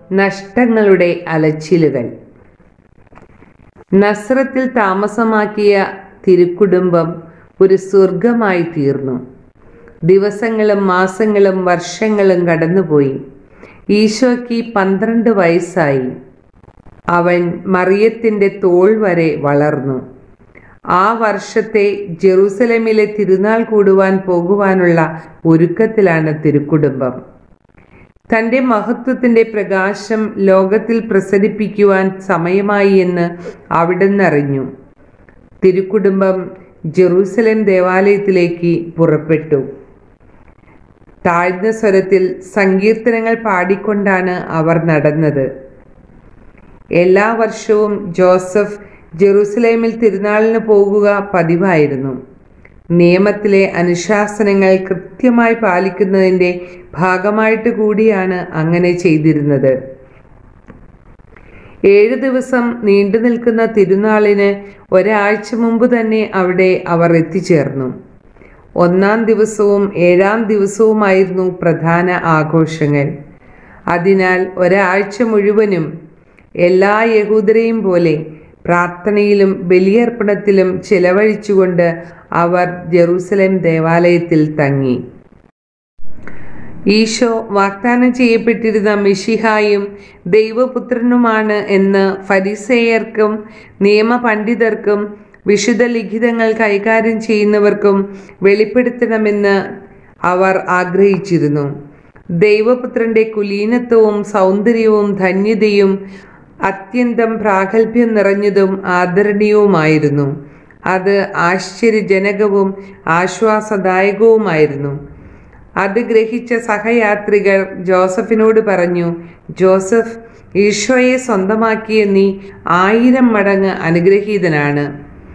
നഷ്ടങ്ങളുടെ അലച്ചിലുകൾ നസ്രത്തിൽ താമസമാക്കിയ തിരുക്കുടുംബം ഒരു സ്വർഗമായി തീർന്നു ദിവസങ്ങളും മാസങ്ങളും വർഷങ്ങളും കടന്നുപോയി ഈശോയ്ക്ക് പന്ത്രണ്ട് വയസ്സായി അവൻ മറിയത്തിൻ്റെ തോൾ വരെ വളർന്നു ആ വർഷത്തെ ജെറൂസലമിലെ തിരുനാൾ കൂടുവാൻ പോകുവാനുള്ള ഒരുക്കത്തിലാണ് തിരുക്കുടുംബം തൻ്റെ മഹത്വത്തിൻ്റെ പ്രകാശം ലോകത്തിൽ പ്രസരിപ്പിക്കുവാൻ സമയമായി എന്ന് അവിടുന്ന് അറിഞ്ഞു തിരുക്കുടുംബം ജെറൂസലേം ദേവാലയത്തിലേക്ക് പുറപ്പെട്ടു താഴ്ന്ന സ്വരത്തിൽ സങ്കീർത്തനങ്ങൾ പാടിക്കൊണ്ടാണ് അവർ നടന്നത് എല്ലാ വർഷവും ജോസഫ് ജെറൂസലേമിൽ തിരുനാളിന് പോകുക പതിവായിരുന്നു നിയമത്തിലെ അനുശാസനങ്ങൾ കൃത്യമായി പാലിക്കുന്നതിൻ്റെ ഭാഗമായിട്ട് കൂടിയാണ് അങ്ങനെ ചെയ്തിരുന്നത് ഏഴ് ദിവസം നീണ്ടു നിൽക്കുന്ന തിരുനാളിന് ഒരാഴ്ച മുമ്പ് തന്നെ അവിടെ അവർ എത്തിച്ചേർന്നു ഒന്നാം ദിവസവും ഏഴാം ദിവസവുമായിരുന്നു പ്രധാന ആഘോഷങ്ങൾ അതിനാൽ ഒരാഴ്ച മുഴുവനും എല്ലാ യഹൂദരെയും പോലെ പ്രാർത്ഥനയിലും ബലിയർപ്പണത്തിലും ചെലവഴിച്ചുകൊണ്ട് അവർ ജെറൂസലേം ദേവാലയത്തിൽ തങ്ങി ഈശോ വാഗ്ദാനം ചെയ്യപ്പെട്ടിരുന്ന മിഷിഹായും ദൈവപുത്രനുമാണ് എന്ന് ഫരിസേയർക്കും നിയമപണ്ഡിതർക്കും വിശുദ്ധ ലിഖിതങ്ങൾ കൈകാര്യം ചെയ്യുന്നവർക്കും വെളിപ്പെടുത്തണമെന്ന് അവർ ആഗ്രഹിച്ചിരുന്നു ദൈവപുത്രന്റെ കുലീനത്വവും സൗന്ദര്യവും ധന്യതയും അത്യന്തം പ്രാഗൽഭ്യം നിറഞ്ഞതും ആദരണീയവുമായിരുന്നു അത് ആശ്ചര്യജനകവും ആശ്വാസദായകവുമായിരുന്നു അത് ഗ്രഹിച്ച സഹയാത്രികർ ജോസഫിനോട് പറഞ്ഞു ജോസഫ് ഈശോയെ സ്വന്തമാക്കിയ നീ ആയിരം മടങ്ങ് അനുഗ്രഹീതനാണ്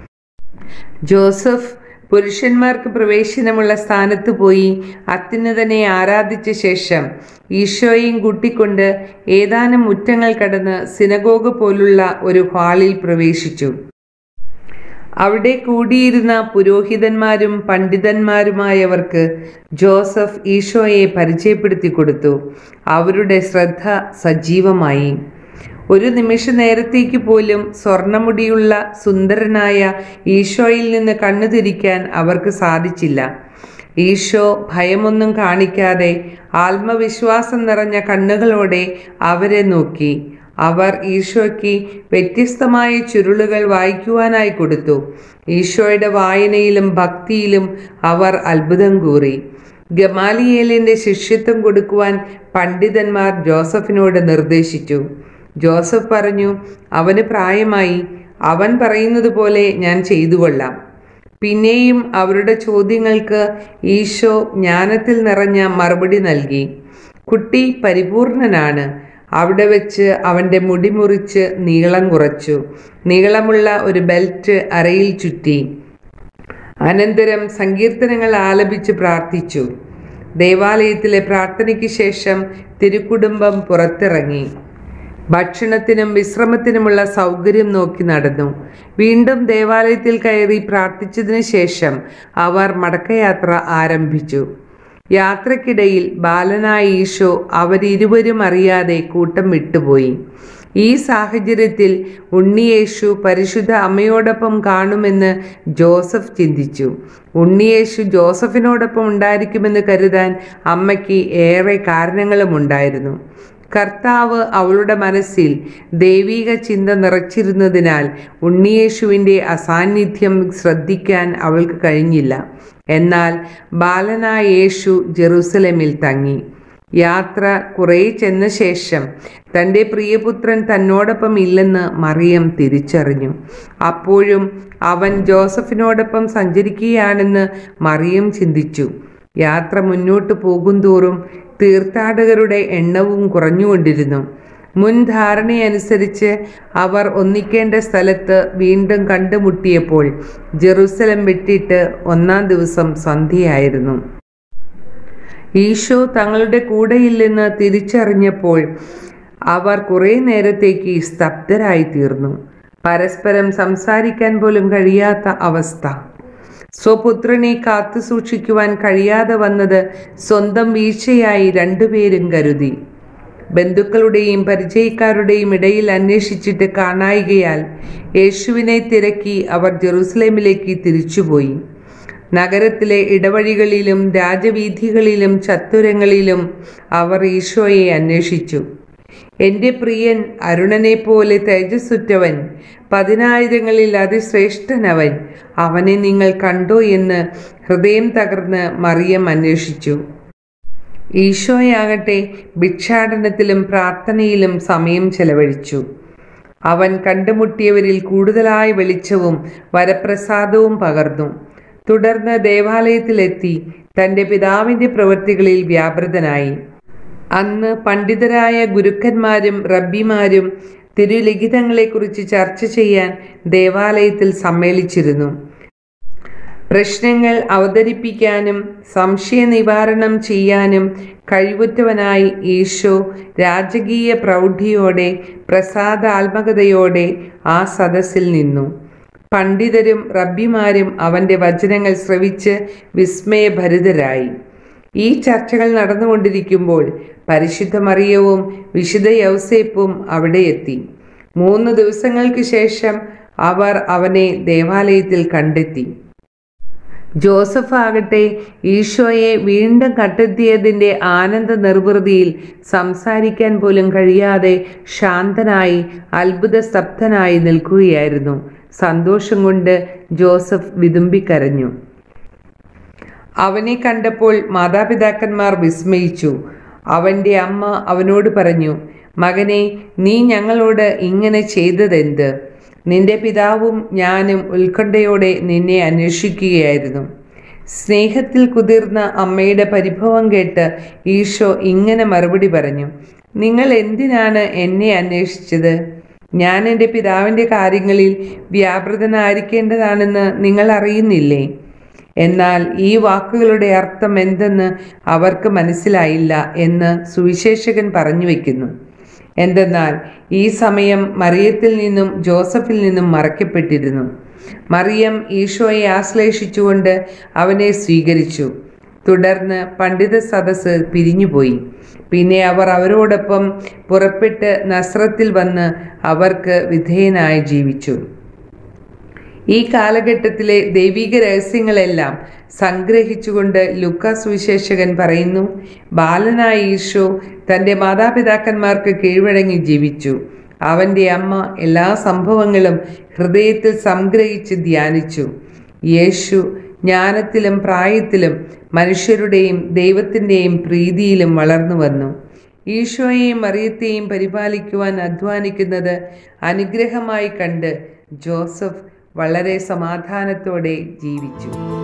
ജോസഫ് പുരുഷന്മാർക്ക് പ്രവേശനമുള്ള സ്ഥാനത്ത് പോയി അത്യുന്നതനെ ആരാധിച്ച ശേഷം ഈശോയും കൂട്ടിക്കൊണ്ട് ഏതാനും മുറ്റങ്ങൾ കടന്ന് സിനഗോഗ് പോലുള്ള ഒരു ഹാളിൽ പ്രവേശിച്ചു അവിടെ കൂടിയിരുന്ന പുരോഹിതന്മാരും പണ്ഡിതന്മാരുമായവർക്ക് ജോസഫ് ഈശോയെ പരിചയപ്പെടുത്തി കൊടുത്തു അവരുടെ ശ്രദ്ധ സജീവമായി ഒരു നിമിഷ നേരത്തേക്ക് പോലും സ്വർണമുടിയുള്ള സുന്ദരനായ ഈശോയിൽ നിന്ന് കണ്ണു തിരിക്കാൻ അവർക്ക് സാധിച്ചില്ല ഈശോ ഭയമൊന്നും കാണിക്കാതെ ആത്മവിശ്വാസം നിറഞ്ഞ കണ്ണുകളോടെ അവരെ നോക്കി അവർ ഈശോയ്ക്ക് വ്യത്യസ്തമായ ചുരുളുകൾ വായിക്കുവാനായി കൊടുത്തു ഈശോയുടെ വായനയിലും ഭക്തിയിലും അവർ അത്ഭുതം കൂറി ഗമാലിയേലിൻ്റെ ശിഷ്യത്വം കൊടുക്കുവാൻ പണ്ഡിതന്മാർ ജോസഫിനോട് നിർദ്ദേശിച്ചു ജോസഫ് പറഞ്ഞു അവന് പ്രായമായി അവൻ പറയുന്നത് പോലെ ഞാൻ ചെയ്തു കൊള്ളാം പിന്നെയും അവരുടെ ചോദ്യങ്ങൾക്ക് ഈശോ ജ്ഞാനത്തിൽ നിറഞ്ഞ മറുപടി നൽകി കുട്ടി പരിപൂർണനാണ് അവിടെ വെച്ച് അവൻ്റെ മുടി മുറിച്ച് നീളം കുറച്ചു നീളമുള്ള ഒരു ബെൽറ്റ് അരയിൽ ചുറ്റി അനന്തരം സങ്കീർത്തനങ്ങൾ ആലപിച്ച് പ്രാർത്ഥിച്ചു ദേവാലയത്തിലെ പ്രാർത്ഥനയ്ക്ക് ശേഷം തിരുക്കുടുംബം പുറത്തിറങ്ങി ഭക്ഷണത്തിനും വിശ്രമത്തിനുമുള്ള സൗകര്യം നോക്കി നടന്നു വീണ്ടും ദേവാലയത്തിൽ കയറി പ്രാർത്ഥിച്ചതിന് ശേഷം അവർ മടക്കയാത്ര ആരംഭിച്ചു യാത്രക്കിടയിൽ ബാലനായ ഈശോ അവരിരുവരും അറിയാതെ കൂട്ടം വിട്ടുപോയി ഈ സാഹചര്യത്തിൽ ഉണ്ണിയേശു പരിശുദ്ധ അമ്മയോടൊപ്പം കാണുമെന്ന് ജോസഫ് ചിന്തിച്ചു ഉണ്ണിയേശു ജോസഫിനോടൊപ്പം ഉണ്ടായിരിക്കുമെന്ന് കരുതാൻ അമ്മയ്ക്ക് ഏറെ കാരണങ്ങളുമുണ്ടായിരുന്നു കർത്താവ് അവളുടെ മനസ്സിൽ ദൈവിക ചിന്ത നിറച്ചിരുന്നതിനാൽ ഉണ്ണിയേശുവിൻ്റെ അസാന്നിധ്യം ശ്രദ്ധിക്കാൻ അവൾക്ക് കഴിഞ്ഞില്ല എന്നാൽ ബാലനായ യേശു ജെറൂസലമിൽ തങ്ങി യാത്ര കുറേ ചെന്ന ശേഷം തൻ്റെ പ്രിയപുത്രൻ തന്നോടൊപ്പം ഇല്ലെന്ന് മറിയം തിരിച്ചറിഞ്ഞു അപ്പോഴും അവൻ ജോസഫിനോടൊപ്പം സഞ്ചരിക്കുകയാണെന്ന് മറിയം ചിന്തിച്ചു യാത്ര മുന്നോട്ട് പോകുന്തോറും തീർത്ഥാടകരുടെ എണ്ണവും കുറഞ്ഞുകൊണ്ടിരുന്നു മുൻ ധാരണയനുസരിച്ച് അവർ ഒന്നിക്കേണ്ട സ്ഥലത്ത് വീണ്ടും കണ്ടുമുട്ടിയപ്പോൾ ജെറുസലം വിട്ടിട്ട് ഒന്നാം ദിവസം സന്ധ്യയായിരുന്നു ഈശോ തങ്ങളുടെ കൂടെയില്ലെന്ന് തിരിച്ചറിഞ്ഞപ്പോൾ അവർ കുറേ നേരത്തേക്ക് സ്തബ്ധരായി തീർന്നു പരസ്പരം സംസാരിക്കാൻ പോലും കഴിയാത്ത അവസ്ഥ സ്വപുത്രനെ കാത്തു സൂക്ഷിക്കുവാൻ കഴിയാതെ വന്നത് സ്വന്തം വീഴ്ചയായി രണ്ടുപേരും കരുതി ബന്ധുക്കളുടെയും പരിചയക്കാരുടെയും ഇടയിൽ അന്വേഷിച്ചിട്ട് കാണായികയാൽ യേശുവിനെ തിരക്കി അവർ ജെറൂസലേമിലേക്ക് തിരിച്ചുപോയി നഗരത്തിലെ ഇടവഴികളിലും രാജവീഥികളിലും ചത്തുരങ്ങളിലും അവർ ഈശോയെ അന്വേഷിച്ചു എൻ്റെ പ്രിയൻ അരുണനെ പോലെ തേജസ്സുറ്റവൻ പതിനായിരങ്ങളിൽ അതിശ്രേഷ്ഠനവൻ അവനെ നിങ്ങൾ കണ്ടോ എന്ന് ഹൃദയം തകർന്ന് മറിയം അന്വേഷിച്ചു ഈശോയാകട്ടെ ഭിക്ഷാടനത്തിലും പ്രാർത്ഥനയിലും സമയം ചെലവഴിച്ചു അവൻ കണ്ടുമുട്ടിയവരിൽ കൂടുതലായി വെളിച്ചവും വരപ്രസാദവും പകർന്നു തുടർന്ന് ദേവാലയത്തിലെത്തി തൻ്റെ പിതാവിൻ്റെ പ്രവൃത്തികളിൽ വ്യാപൃതനായി അന്ന് പണ്ഡിതരായ ഗുരുക്കന്മാരും റബ്ബിമാരും തിരുലിഖിതങ്ങളെക്കുറിച്ച് ചർച്ച ചെയ്യാൻ ദേവാലയത്തിൽ സമ്മേളിച്ചിരുന്നു പ്രശ്നങ്ങൾ അവതരിപ്പിക്കാനും സംശയ നിവാരണം ചെയ്യാനും കഴിവുറ്റവനായി ഈശോ രാജകീയ പ്രൗഢിയോടെ പ്രസാദാത്മകതയോടെ ആ സദസ്സിൽ നിന്നു പണ്ഡിതരും റബ്ബിമാരും അവൻ്റെ വചനങ്ങൾ ശ്രവിച്ച് വിസ്മയഭരിതരായി ഈ ചർച്ചകൾ നടന്നുകൊണ്ടിരിക്കുമ്പോൾ പരിശുദ്ധ മറിയവും വിശുദ്ധ യൗസേപ്പും അവിടെ എത്തി മൂന്ന് ദിവസങ്ങൾക്ക് ശേഷം അവർ അവനെ ദേവാലയത്തിൽ കണ്ടെത്തി ജോസഫ് ആകട്ടെ ഈശോയെ വീണ്ടും കണ്ടെത്തിയതിൻ്റെ ആനന്ദ നിർവൃതിയിൽ സംസാരിക്കാൻ പോലും കഴിയാതെ ശാന്തനായി അത്ഭുത സ്തബ്ധനായി നിൽക്കുകയായിരുന്നു സന്തോഷം കൊണ്ട് ജോസഫ് വിതുമ്പിക്കരഞ്ഞു അവനെ കണ്ടപ്പോൾ മാതാപിതാക്കന്മാർ വിസ്മയിച്ചു അവൻ്റെ അമ്മ അവനോട് പറഞ്ഞു മകനെ നീ ഞങ്ങളോട് ഇങ്ങനെ ചെയ്തതെന്ത് നിന്റെ പിതാവും ഞാനും ഉത്കണ്ഠയോടെ നിന്നെ അന്വേഷിക്കുകയായിരുന്നു സ്നേഹത്തിൽ കുതിർന്ന അമ്മയുടെ പരിഭവം കേട്ട് ഈശോ ഇങ്ങനെ മറുപടി പറഞ്ഞു നിങ്ങൾ എന്തിനാണ് എന്നെ അന്വേഷിച്ചത് ഞാൻ എൻ്റെ പിതാവിൻ്റെ കാര്യങ്ങളിൽ വ്യാപൃതനായിരിക്കേണ്ടതാണെന്ന് നിങ്ങൾ അറിയുന്നില്ലേ എന്നാൽ ഈ വാക്കുകളുടെ അർത്ഥം എന്തെന്ന് അവർക്ക് മനസ്സിലായില്ല എന്ന് സുവിശേഷകൻ പറഞ്ഞു വയ്ക്കുന്നു എന്തെന്നാൽ ഈ സമയം മറിയത്തിൽ നിന്നും ജോസഫിൽ നിന്നും മറയ്ക്കപ്പെട്ടിരുന്നു മറിയം ഈശോയെ ആശ്ലേഷിച്ചുകൊണ്ട് അവനെ സ്വീകരിച്ചു തുടർന്ന് പണ്ഡിത സദസ്സ് പിരിഞ്ഞുപോയി പിന്നെ അവർ അവരോടൊപ്പം പുറപ്പെട്ട് നസ്രത്തിൽ വന്ന് അവർക്ക് വിധേയനായി ജീവിച്ചു ഈ കാലഘട്ടത്തിലെ ദൈവിക രഹസ്യങ്ങളെല്ലാം സംഗ്രഹിച്ചുകൊണ്ട് ലുക്കാസ് സുവിശേഷകൻ പറയുന്നു ബാലനായ ഈശോ തൻ്റെ മാതാപിതാക്കന്മാർക്ക് കീഴ്വഴങ്ങി ജീവിച്ചു അവൻ്റെ അമ്മ എല്ലാ സംഭവങ്ങളും ഹൃദയത്തിൽ സംഗ്രഹിച്ച് ധ്യാനിച്ചു യേശു ജ്ഞാനത്തിലും പ്രായത്തിലും മനുഷ്യരുടെയും ദൈവത്തിൻ്റെയും പ്രീതിയിലും വളർന്നു വന്നു ഈശോയെയും മറിയത്തെയും പരിപാലിക്കുവാൻ അധ്വാനിക്കുന്നത് അനുഗ്രഹമായി കണ്ട് ജോസഫ് വളരെ സമാധാനത്തോടെ ജീവിച്ചു